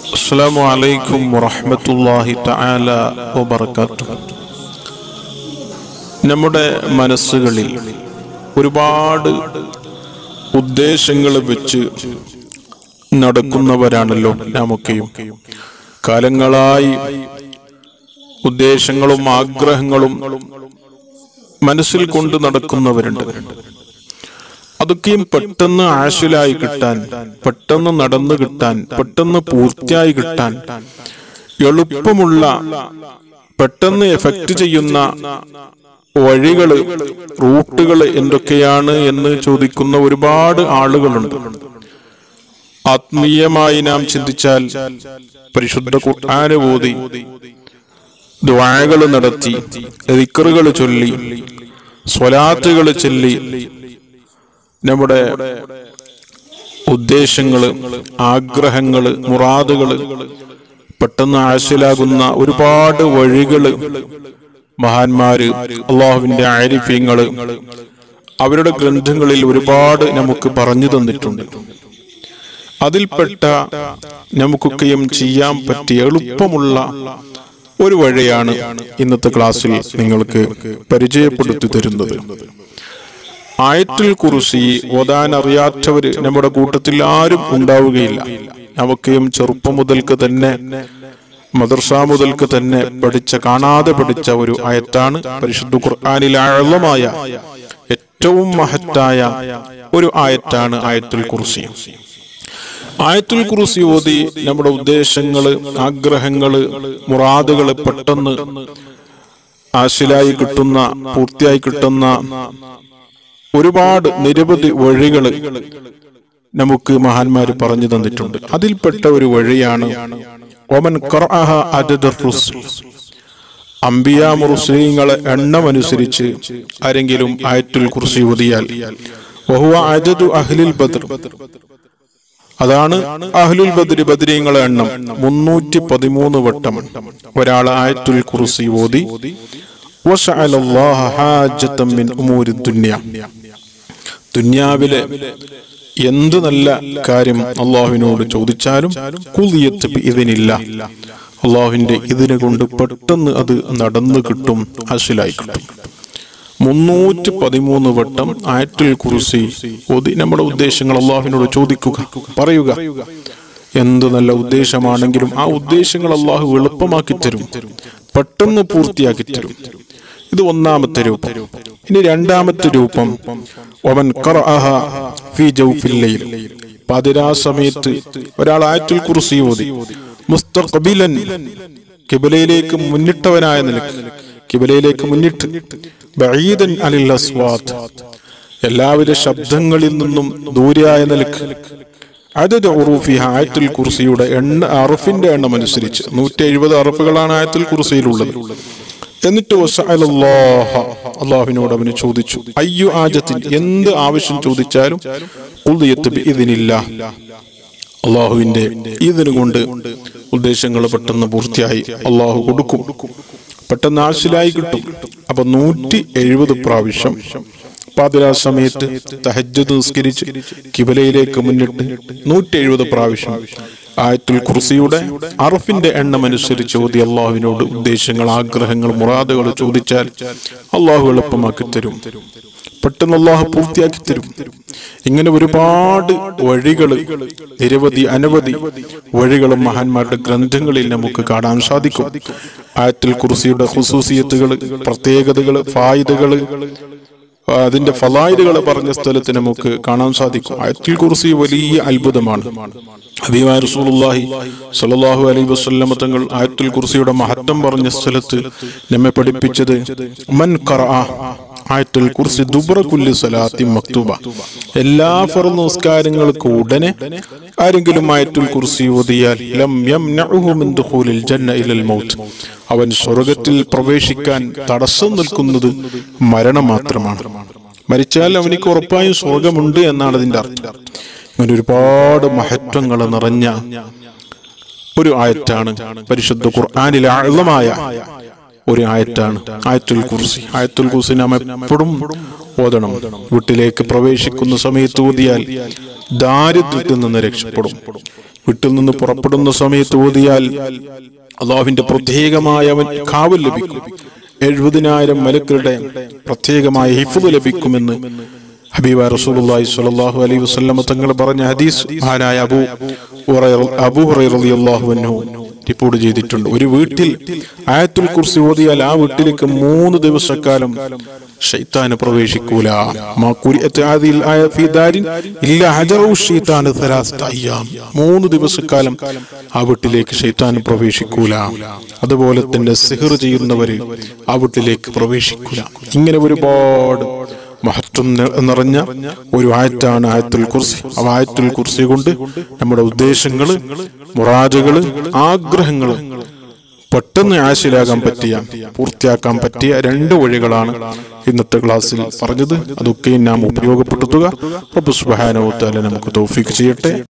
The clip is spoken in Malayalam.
അസ്സാം വലൈക്കും വറഹമത്തല്ലാഹി തആല വബർക്കാത്തു നമ്മുടെ മനസ്സുകളിൽ ഒരുപാട് ഉദ്ദേശങ്ങൾ വെച്ച് നടക്കുന്നവരാണല്ലോ നാമൊക്കെയും കാലങ്ങളായി ഉദ്ദേശങ്ങളും ആഗ്രഹങ്ങളും മനസ്സിൽ കൊണ്ട് നടക്കുന്നവരുണ്ട് അതൊക്കെയും പെട്ടെന്ന് ആശിലായി കിട്ടാൻ പെട്ടെന്ന് നടന്നു കിട്ടാൻ പെട്ടെന്ന് പൂർത്തിയായി കിട്ടാൻ എളുപ്പമുള്ള പെട്ടെന്ന് എഫക്റ്റ് ചെയ്യുന്ന വഴികള് റൂട്ടുകൾ എന്തൊക്കെയാണ് എന്ന് ചോദിക്കുന്ന ഒരുപാട് ആളുകളുണ്ട് ആത്മീയമായി നാം ചിന്തിച്ചാൽ പരിശുദ്ധ ഖുർആന് ഓതി ദ്വാഴകൾ നടത്തി റിക്കറുകൾ ചൊല്ലി സ്വലാത്തുകൾ ചൊല്ലി നമ്മുടെ ഉദ്ദേശങ്ങള് ആഗ്രഹങ്ങള് മുറാദുകള് പെട്ടെന്ന് ആശലാകുന്ന ഒരുപാട് വഴികള് മഹാന്മാര് അള്ളാഹുവിന്റെ ആരിഫ്യങ്ങള് അവരുടെ ഗ്രന്ഥങ്ങളിൽ ഒരുപാട് നമുക്ക് പറഞ്ഞു തന്നിട്ടുണ്ട് അതിൽപ്പെട്ട നമുക്കൊക്കെയും ചെയ്യാൻ പറ്റിയ എളുപ്പമുള്ള ഒരു വഴിയാണ് ഇന്നത്തെ ക്ലാസ്സിൽ നിങ്ങൾക്ക് പരിചയപ്പെടുത്തി തരുന്നത് ആയത്തുൽ കുറിസി ഓതാൻ അറിയാത്തവര് നമ്മുടെ കൂട്ടത്തിൽ ആരും ഉണ്ടാവുകയില്ല നമുക്കെയും ചെറുപ്പം മുതൽക്ക് തന്നെ മദർസ മുതൽക്ക് തന്നെ പഠിച്ച കാണാതെ പഠിച്ച ഒരു ആയത്താണ് പരിശുദ്ധ ഖുർആാനിൽ ആഴമായ ഏറ്റവും മഹത്തായ ഒരു ആയത്താണ് ആയത്തുൽ കുറിസി ആയത്തുൽ കുറിസി ഓതി നമ്മുടെ ഉദ്ദേശങ്ങള് ആഗ്രഹങ്ങള് മുറാദുകള് പെട്ടെന്ന് ആശിലായി കിട്ടുന്ന പൂർത്തിയായി കിട്ടുന്ന ഒരുപാട് നിരവധി വഴികൾ നമുക്ക് മഹാന്മാര് പറഞ്ഞു തന്നിട്ടുണ്ട് അതിൽപ്പെട്ട ഒരു വഴിയാണ് ഒമൻ ഖറഅഹ അദദർ റുസുൽ അംബിയ മുർസലീങ്ങളെ എണ്ണമനുസരിച്ച് ആരെങ്കിലും ആയത്തുൽ കുർസി ഓതിയാൽ വഹുവ അദദു അഹ്ലിൽ ബദർ അതാണ് അഹ്ലുൽ ബദ്രി ബദ്രീങ്ങളെ എണ്ണം മുന്നൂറ്റി പതിമൂന്ന് വട്ടം ഒരാൾ ആയത്തുൽ കുർസി ഓതി വശഅലല്ലാഹ ഹാജത്തൻ മിൻ ഉമൂരി ദുനിയ ദുന്യാവിലെ എന്ത് നല്ല കാര്യം അള്ളാഹുവിനോട് ചോദിച്ചാലും കുലിയത്ത് ഇതിനില്ല അള്ളാഹുവിന്റെ ഇതിനെ കൊണ്ട് പെട്ടെന്ന് അത് നടന്നു കിട്ടും അശിലായി കിട്ടും മുന്നൂറ്റി പതിമൂന്ന് വട്ടം ആയത്തുൽ കുറിസി ഓതി നമ്മുടെ ഉദ്ദേശങ്ങൾ അള്ളാഹുവിനോട് ചോദിക്കുക പറയുക എന്ത് നല്ല ഉദ്ദേശമാണെങ്കിലും ആ ഉദ്ദേശങ്ങൾ അള്ളാഹു എളുപ്പമാക്കി തരും പെട്ടെന്ന് പൂർത്തിയാക്കി തരും ഇത് ഒന്നാമത്തെ രൂപം ഇനി രണ്ടാമത്തെ രൂപം ഒമൻ ഖറഅഹ ഫീ ജൗഫിൽ ലൈൽ പതിരാ സമയത്ത് ഒരാൾ ആയത്തുൽ കുർസി ഓതി മുസ്തഖബിലൻ കിബലയിലേക്ക് മുന്നിട്ടവനായ നിലക്ക് കിബലയിലേക്ക് മുന്നിട്ട് ബഈദൻ അനിൽ അസ്വാദ് എല്ലാവിധ ശബ്ദങ്ങളിൽ നിന്നും ദൂരെയായ നിലക്ക് അതത് ഉറൂഫി ആയത്തുൽ കുർസിയുടെ എണ്ണ അറഫിന്റെ എണ്ണം അനുസരിച്ച് നൂറ്റി എഴുപത് അറഫുകളാണ് ആയത്തുൽ കുർസിയിലുള്ളത് എന്നിട്ട് അള്ളാഹുവിനോട് അവന് ചോദിച്ചു അയ്യു ആജത്തിൻ എന്ത് ആവശ്യം ചോദിച്ചാലും ഇതിനില്ല അള്ളാഹുവിന്റെ ഇതിനു കൊണ്ട് ഉദ്ദേശങ്ങൾ പെട്ടെന്ന് പൂർത്തിയായി അള്ളാഹു കൊടുക്കും പെട്ടെന്ന് ആശിലായി കിട്ടും അപ്പൊ നൂറ്റി എഴുപത് പ്രാവശ്യം പാതിരാ സമയത്ത് തഹജ്ജുദ് നിസ്കരിച്ച് കിബലയിലേക്ക് മുന്നിട്ട് നൂറ്റി എഴുപത് പ്രാവശ്യം ആയത്തുൽ കുർസിയുടെ അറഫിന്റെ എണ്ണം അനുസരിച്ച് ഓതി അള്ളാഹുവിനോട് ഉദ്ദേശങ്ങൾ ആഗ്രഹങ്ങൾ മുറാദുകൾ ചോദിച്ചാൽ അള്ളാഹു എളുപ്പമാക്കി തരും പെട്ടെന്ന് അള്ളാഹു പൂർത്തിയാക്കി തരും ഇങ്ങനെ ഒരുപാട് വഴികൾ നിരവധി അനവധി വഴികളും മഹാന്മാരുടെ ഗ്രന്ഥങ്ങളിൽ നമുക്ക് കാണാൻ സാധിക്കും ആയത്തുൽ കുർസിയുടെ ഹുസൂസിയത്തുകൾ പ്രത്യേകതകൾ ഫായിദകൾ അതിന്റെ ഫലായിലുകൾ പറഞ്ഞ സ്ഥലത്ത് നമുക്ക് കാണാൻ സാധിക്കും ആയത്തുൽ കുർസി വലിയ അത്ഭുതമാണ് ഹബീബായ റസൂലുള്ളാഹി സ്വല്ലല്ലാഹു അലൈഹി വസല്ലം തങ്ങൾ ആയത്തുൽ കുർസിയുടെ മഹത്വം പറഞ്ഞ സ്ഥലത്ത് നമ്മെ പഠിപ്പിച്ചത് മൻ ഖറഅ ആയത്തുൽ കുർസി ദുബ്ര കുല്ലി സലാത്തി മക്തൂബ എല്ലാ ഫർദ് നിസ്കാരങ്ങൾക്ക് ഉടനെ ആരെങ്കിലും ആയത്തുൽ കുർസി ഓതിയാൽ ലം യംനഉഹു മിൻ ദുഖൂലിൽ ജന്ന ഇലൽ മൗത്ത് അവൻ സ്വർഗത്തിൽ പ്രവേശിക്കാൻ തടസ്സം നിൽക്കുന്നത് മരണം മാത്രമാണ് മരിച്ചാൽ അവനിക്ക് ഉറപ്പായും സ്വർഗമുണ്ട് എന്നാണ് അതിന്റെ അർത്ഥം അങ്ങനെ ഒരുപാട് മഹത്വങ്ങൾ നിറഞ്ഞ ഒരു ആയറ്റാണ് പരിശുദ്ധ ഖുർആാനിലെ ആഴമായ ഒരു ആയറ്റാണ് ആയത്തുൽ കുർസി ആയത്തുൽ കുർസി നാം എപ്പോഴും ഓതണം വീട്ടിലേക്ക് പ്രവേശിക്കുന്ന സമയത്ത് ഓതിയാൽ ദാരിദ്ര്യത്തിൽ നിന്ന് രക്ഷപ്പെടും വീട്ടിൽ നിന്ന് പുറപ്പെടുന്ന സമയത്ത് ഓതിയാൽ അള്ളാഹുവിന്റെ പ്രത്യേകമായ അവൻ കാവൽ ലഭിക്കും എഴുപതിനായിരം മലക്കളുടെ പ്രത്യേകമായ ഹിഫുദ് ലഭിക്കുമെന്ന് ഹബീബ റസൂലുള്ളാഹി സ്വല്ലല്ലാഹു അലൈഹി വസല്ലമ തങ്ങൾ പറഞ്ഞ ഹദീസ് മഹാനായ അബൂ ഹുറൈറ- അബൂ ഹുറൈറ റളിയല്ലാഹു അൻഹു റിപ്പോർട്ട് ചെയ്തിട്ടുണ്ട് ഒരു വീട്ടിൽ ആയത്തുൽ കുർസി ഓതിയാൽ ആ വീട്ടിലേക്ക് മൂന്ന് ദിവസക്കാലം ഷൈത്താന് പ്രവേശിക്കൂല മാ ഖുരിഅത്ത് ഹാദിഹിൽ ആയ ഫീ ദാരിൻ ഇല്ലാ ഹജറു ഷൈത്താന് സലാസത അയ്യാം മൂന്ന് ദിവസക്കാലം ആ വീട്ടിലേക്ക് ഷൈത്താൻ പ്രവേശിക്കൂല അതുപോലെ തന്നെ സിഹർ ചെയ്യുന്നവര് ആ വീട്ടിലേക്ക് പ്രവേശിക്കൂല ഇങ്ങനെ ഒരുപാട് മഹത്വം നി- നിറഞ്ഞ ഒരു ആയത്താണ് ആയത്തുൽ കുർസി ആ ആയത്തുൽ കുർസി കൊണ്ട് നമ്മുടെ ഉദ്ദേശങ്ങള് മുറാജുകള് ആഗ്രഹങ്ങള് പെട്ടെന്ന് ആശയിലാകാൻ പറ്റിയ പൂർത്തിയാക്കാൻ പറ്റിയ രണ്ട് വഴികളാണ് ഇന്നത്തെ ക്ലാസ്സിൽ പറഞ്ഞത് അതൊക്കെ നാം ഉപയോഗപ്പെടുത്തുക റബ്ബ് സുബ്ഹാനഹു വ തആല നമുക്ക് തൗഫീഖ് ചെയ്യട്ടെ